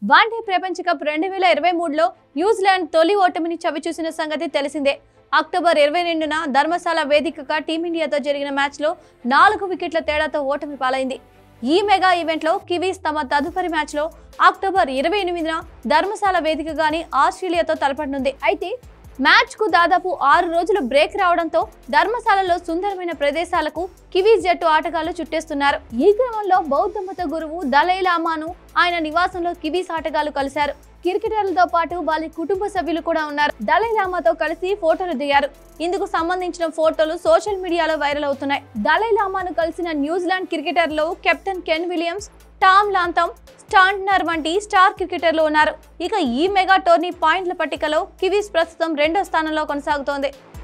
one day ప్రపంచ cup రెండు వేల ఇరవై మూడులో న్యూజిలాండ్ తొలి ఓటమిని చవిచూసిన సంగతి తెలిసిందే అక్టోబర్ ఇరవై రెండున ధర్మశాల వేదికగా టీమిండియాతో జరిగిన మ్యాచ్లో నాలుగు వికెట్ల తేడాతో ఓటమి పాలైంది ఈ మెగా ఈవెంట్లో కివీస్ తమ తదుపరి మ్యాచ్లో అక్టోబర్ ఇరవై ఎనిమిదిన ధర్మశాల వేదికగాని ఆస్ట్రేలియాతో తలపడనుంది అయితే మ్యాచ్కు దాదాపు ఆరు రోజులు బ్రేక్ రావడంతో ధర్మశాలలో సుందరమైన ప్రదేశాలకు కివీస్ జట్టు ఆటగాళ్లు చుట్టేస్తున్నారు ఈ క్రమంలో బౌద్ధ మత గురువు దలై లామాను ఆయన నివాసంలో కివీస్ ఆటగాళ్లు కలిశారు క్రికెటర్లతో పాటు వారి కుటుంబ సభ్యులు కూడా ఉన్నారు దలై లామాతో కలిసి ఫోటోలు దిగారు ఇందుకు సంబంధించిన ఫోటోలు సోషల్ మీడియాలో వైరల్ అవుతున్నాయి దలై లామాను కలిసిన న్యూజిలాండ్ క్రికెటర్లు captain Ken Williams Tom Latham Santner వంటి స్టార్ క్రికెటర్లు ఉన్నారు ఇక ఈ మెగా టోర్నీ పాయింట్ల పట్టికలో కివీస్ ప్రస్తుతం రెండో స్థానంలో కొనసాగుతోంది